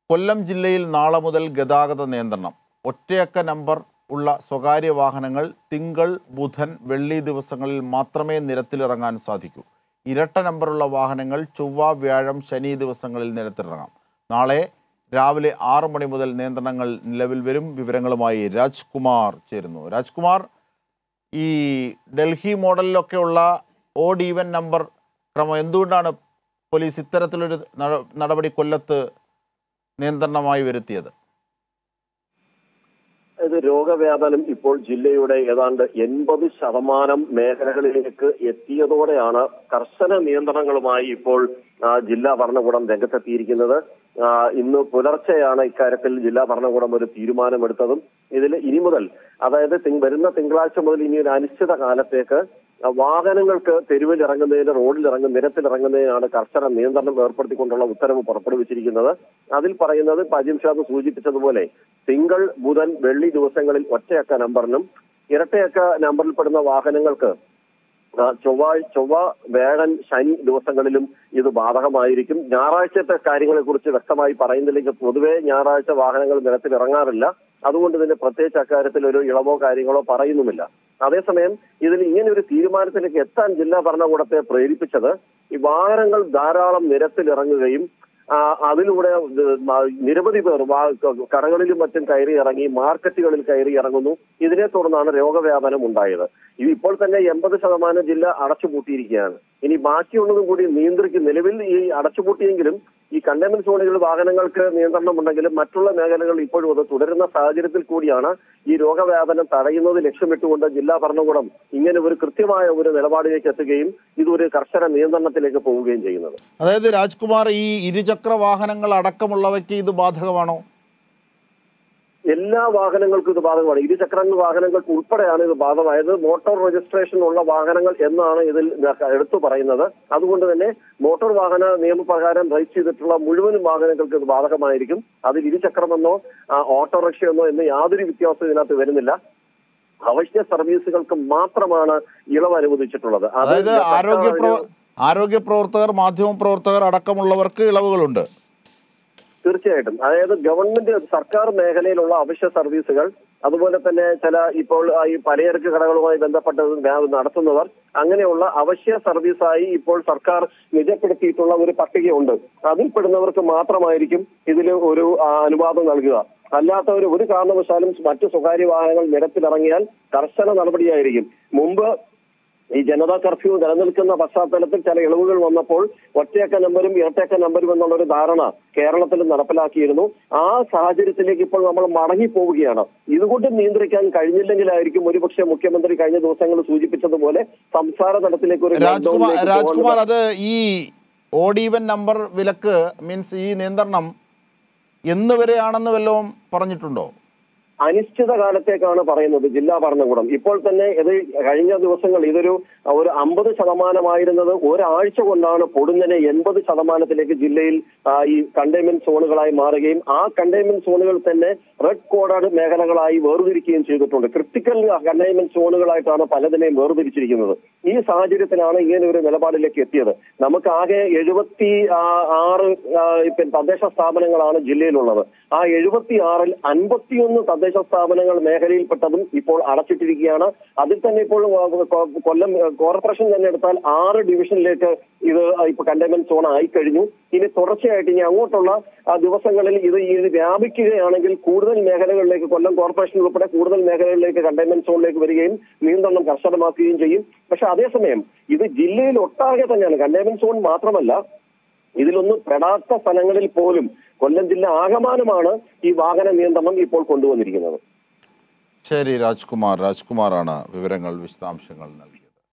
കൊല്ലം ജില്ലയിൽ നാളെ മുതൽ ഗതാഗത നിയന്ത്രണം ഒറ്റയക്ക നമ്പർ ഉള്ള സ്വകാര്യ വാഹനങ്ങൾ തിങ്കൾ ബുധൻ വെള്ളി ദിവസങ്ങളിൽ മാത്രമേ നിരത്തിലിറങ്ങാൻ സാധിക്കൂ ഇരട്ട നമ്പറുള്ള വാഹനങ്ങൾ ചൊവ്വ വ്യാഴം ശനി ദിവസങ്ങളിൽ നിരത്തിലിറങ്ങാം നാളെ രാവിലെ ആറ് മണി മുതൽ നിയന്ത്രണങ്ങൾ നിലവിൽ വരും വിവരങ്ങളുമായി രാജ്കുമാർ ചേരുന്നു രാജ്കുമാർ ഈ ഡൽഹി മോഡലിലൊക്കെയുള്ള ഓഡ് ഈവൻ നമ്പർ ക്രമം എന്തുകൊണ്ടാണ് പോലീസ് ഇത്തരത്തിലൊരു നട- നടപടി കൊല്ലത്ത് നിയന്ത്രണമായി വരുത്തിയത് ഇത് രോഗവ്യാപനം ഇപ്പോൾ ജില്ലയുടെ ഏതാണ്ട് എൺപത് ശതമാനം മേഖലകളിലേക്ക് എത്തിയതോടെയാണ് കർശന നിയന്ത്രണങ്ങളുമായി ഇപ്പോൾ ആ, ജില്ലാ ഭരണകൂടം രംഗത്തെത്തിയിരിക്കുന്നത് ആ, ഇന്ന് പുലർച്ചെയാണ് ഇക്കാര്യത്തിൽ ജില്ലാ ഭരണകൂടം ഒരു തീരുമാനമെടുത്തതും ഇതിൽ ഇനി മുതൽ അതായത് തിങ്- വരുന്ന തിങ്കളാഴ്ച മുതൽ ഇനി ഒരു അനിശ്ചിത കാലത്തേക്ക് ആ, വാഹനങ്ങൾക്ക് തെരുവിൽ ഇറങ്ങുന്നതിന് റോഡിൽ ഇറങ്ങുന്ന നിരത്തിൽ ഇറങ്ങുന്നതിനാണ് കർശന നിയന്ത്രണം ഏർപ്പെടുത്തിക്കൊണ്ടുള്ള ഉത്തരവ് പുറപ്പെടുവിച്ചിരിക്കുന്നത് അതിൽ പറയുന്നത് ഇപ്പൊ അജിം ഷാദ് സൂചിപ്പിച്ചതുപോലെ തിങ്കൾ ബുധൻ വെള്ളി ദിവസങ്ങളിൽ ഒറ്റയക്ക നമ്പറിനും ഇരട്ടയക്ക നമ്പറിൽപ്പെടുന്ന വാഹനങ്ങൾക്ക് ആ, ചൊവ്വാഴ് ചൊവ്വ വേഴൻ ശനി ദിവസങ്ങളിലും ഇത് ബാധകമായിരിക്കും ഞായറാഴ്ചത്തെ കാര്യങ്ങളെ കുറിച്ച് വ്യക്തമായി പറയുന്നില്ലെങ്കിൽ പൊതുവെ ഞായറാഴ്ച വാഹനങ്ങൾ നിരത്തിൽ ഇറങ്ങാറില്ല അതുകൊണ്ട് തന്നെ പ്രത്യേകിച്ച് അക്കാര്യത്തിൽ ഒരു ഇളവോ കാര്യങ്ങളോ പറയുന്നുമില്ല അതേസമയം ഇതിൽ ഇങ്ങനെ ഒരു തീരുമാനത്തിലേക്ക് എത്താൻ ജില്ലാ ഭരണകൂടത്തെ പ്രേരിപ്പിച്ചത് ഈ വാഹനങ്ങൾ ധാരാളം നിരത്തിലിറങ്ങുകയും ആ, അതിലൂടെ ഇത് മ- നിരവധി പേർ വാ- ക- കടകളിലും മറ്റും കയറി ഇറങ്ങി മാർക്കറ്റുകളിൽ കയറി ഇറങ്ങുന്നു ഇതിനെ തുടർന്നാണ് രോഗവ്യാപനം ഉണ്ടായത് ഇത് ഇപ്പോൾ തന്നെ എൺപത് ശതമാനം ജില്ല അടച്ചുപൂട്ടിയിരിക്കുകയാണ് ഇനി ബാക്കിയുള്ളതും കൂടി നിയന്ത്രിക്കും നിലവിൽ ഈ അടച്ചുപൂട്ടിയെങ്കിലും ഈ കണ്ടെയ്ൻമെന്റ് സോണുകളിൽ വാഹനങ്ങൾക്ക് നിയന്ത്രണം ഉണ്ടെങ്കിലും മറ്റുള്ള മേഖലകൾ ഇപ്പോഴും അത് തുടരുന്ന സാഹചര്യത്തിൽ കൂടിയാണ് ഈ രോഗവ്യാപനം തടയുന്നത് ലക്ഷ്യമിട്ടുകൊണ്ട് ജില്ലാ ഭരണകൂടം ഇങ്ങനെ ഒരു കൃത്യമായ ഒരു നിലപാടിലേക്ക് എത്തുകയും ഇതൊരു കർശന നിയന്ത്രണത്തിലേക്ക് പോവുകയും ചെയ്യുന്നത് അതായത് രാജ്കുമാർ ഈ ഇരുചക്ര വാഹനങ്ങൾ അടക്കമുള്ളവയ്ക്ക് ഇത് ബാധകമാണോ എല്ലാ വാഹനങ്ങൾക്കും ഇത് ബാധകമാണ് ഇരുചക്രങ്ങൾ വാഹനങ്ങൾക്ക് ഉൾപ്പെടെയാണ് ഇത് ബാധകമായത് മോട്ടോർ രജിസ്ട്രേഷൻ ഉള്ള വാഹനങ്ങൾ എന്നാണ് ഇതിൽ എടുത്തു പറയുന്നത് അതുകൊണ്ട് തന്നെ മോട്ടോർ വാഹന നിയമപ്രകാരം രജിസ്റ്റർ ചെയ്തിട്ടുള്ള മുഴുവൻ വാഹനങ്ങൾക്ക് ഇത് ബാധകമായിരിക്കും അതിൽ ഇരുചക്രമെന്നോ ആ, ഓട്ടോറിക്ഷയെന്നോ എന്ന് യാതൊരു വ്യത്യാസവും ഇതിനകത്ത് വരുന്നില്ല അവശ്യ സർവീസുകൾക്ക് മാത്രമാണ് ഇളവ് അനുവദിച്ചിട്ടുള്ളത് അത് അതായത് ആരോഗ്യ സർക്കാർ പ്രവ ആരോഗ്യ പ്രവർത്തകർ മാധ്യമ പ്രവർത്തകർ അടക്കമുള്ളവർക്ക് ഇളവുകളുണ്ട് തീർച്ചയായിട്ടും അതായത് ഗവൺമെന്റ് സർക്കാർ മേഖലയിലുള്ള അവശ്യ സർവീസുകൾ അതുപോലെ തന്നെ ചില ഇപ്പോൾ ആ ഈ പലചരക്ക് കടകളുമായി ബന്ധപ്പെട്ട് വ്യാ- നടത്തുന്നവർ അങ്ങനെയുള്ള അവശ്യ സർവീസായി ഇപ്പോൾ സർക്കാർ നിജപ്പെടുത്തിയിട്ടുള്ള ഒരു പട്ടികയുണ്ട് അതിൽപ്പെടുന്നവർക്ക് മാത്രമായിരിക്കും ഇതിൽ ഒരു ആ, അനുവാദം നൽകുക അല്ലാത്തവർ ഒരു കാരണവശാലും മറ്റു സ്വകാര്യ വാഹനങ്ങൾ നിരത്തിലിറങ്ങിയാൽ കർശന നടപടിയായിരിക്കും മുമ്പ് ഈ ജനതാ കർഫ്യൂ നിലനിൽക്കുന്ന പശ്ചാത്തലത്തിൽ ചില ഇളവുകൾ വന്നപ്പോൾ ഒറ്റയക്ക നമ്പരും ഇരട്ടയക്ക നമ്പരും എന്നുള്ള ഒരു ധാരണ കേരളത്തിൽ നടപ്പിലാക്കിയിരുന്നു ആ സാഹചര്യത്തിലേക്ക് ഇപ്പോൾ നമ്മൾ മടങ്ങി പോവുകയാണ് ഇതുകൊണ്ട് നിയന്ത്രിക്കാൻ കഴിഞ്ഞില്ലെങ്കിലായിരിക്കും ഒരുപക്ഷെ മുഖ്യമന്ത്രി കഴിഞ്ഞ ദിവസങ്ങളിൽ സൂചിപ്പിച്ചതുപോലെ സംസ്ഥാന തലത്തിലേക്ക് ഒരു രാജ്കുമാർ ലോക്ക്ഡൌണിലേക്ക് രാജ്കുമാർ പോകേണ്ട- അത് ഈ ഓഡീവൻ നമ്പർ വിലക്ക് മീൻസ് ഈ നിയന്ത്രണം എന്ന് വരെയാണെന്ന് വല്ലതും പറഞ്ഞിട്ടുണ്ടോ അനിശ്ചിത കാലത്തേക്കാണ് പറയുന്നത് ജില്ലാ ഭരണകൂടം ഇപ്പോൾ തന്നെ ഇത് കഴിഞ്ഞ ദിവസങ്ങൾ ഇതൊരു ഒരു അമ്പത് ശതമാനമായിരുന്നത് ഒരാഴ്ച കൊണ്ടാണ് പൊടുന്നനെ എൺപത് ശതമാനത്തിലേക്ക് ജില്ലയിൽ ആ, ഈ കണ്ടെയ്ൻമെന്റ് സോണുകളായി മാറുകയും ആ കണ്ടെയ്ൻമെന്റ് സോണുകൾ തന്നെ റെഡ് കോഡഡ് മേഖലകളായി വേർതിരിക്കുകയും ചെയ്തിട്ടുണ്ട് ക്രിട്ടിക്കൽ കണ്ടെയ്ൻമെന്റ് സോണുകളായിട്ടാണ് പലതിനെയും വേർതിരിച്ചിരിക്കുന്നത് ഈ സാഹചര്യത്തിലാണ് ഇങ്ങനെ ഒരു നിലപാടിലേക്ക് എത്തിയത് നമുക്ക് ആകെ എഴുപത്തി ആറ് ആ, ഇപ്പം തദ്ദേശ സ്ഥാപനങ്ങളാണ് ജില്ലയിലുള്ളത് ആ എഴുപത്തി ആറിൽ അൻപത്തിയൊന്ന് തദ്ദേശ സ്ഥാപനങ്ങൾ മേഖലയിൽപ്പെട്ടതും ഇപ്പോൾ അടച്ചിട്ടിരിക്കുകയാണ് അതിൽ തന്നെ ഇപ്പോൾ കൊ- കൊ- കൊല്ലം ഏഹ്, കോർപ്പറേഷൻ തന്നെ എടുത്താൽ ആറ് ഡിവിഷനിലേക്ക് ഇത് ഇപ്പൊ കണ്ടെയ്ൻമെന്റ് സോൺ ആയി കഴിഞ്ഞു ഇനി തുടർച്ചയായിട്ട് ഇനി അങ്ങോട്ടുള്ള ആ, ദിവസങ്ങളിൽ ഇത് ഇത് വ്യാപിക്കുകയാണെങ്കിൽ കൂടുതൽ മേഖലകളിലേക്ക് കൊല്ലം കോർപ്പറേഷൻ ഉൾപ്പെടെ കൂടുതൽ മേഖലകളിലേക്ക് കണ്ടെയ്ൻമെന്റ് സോണിലേക്ക് വരികയും നിയന്ത്രണം കർശനമാക്കുകയും ചെയ്യും പക്ഷെ അതേസമയം ഇത് ജില്ലയിൽ ഒട്ടാകെ തന്നെയാണ് കണ്ടെയ്ൻമെന്റ് സോൺ മാത്രമല്ല ഇതിലൊന്നും പെടാത്ത സ്ഥലങ്ങളിൽ പോലും കൊല്ലം ജില്ല ആകമാനമാണ് ഈ വാഹന നിയന്ത്രണം ഇപ്പോൾ കൊണ്ടുവന്നിരിക്കുന്നത് ശരി രാജ്കുമാർ രാജ്കുമാറാണ് വിവരങ്ങൾ വിശദാംശങ്ങൾ നൽകിയത്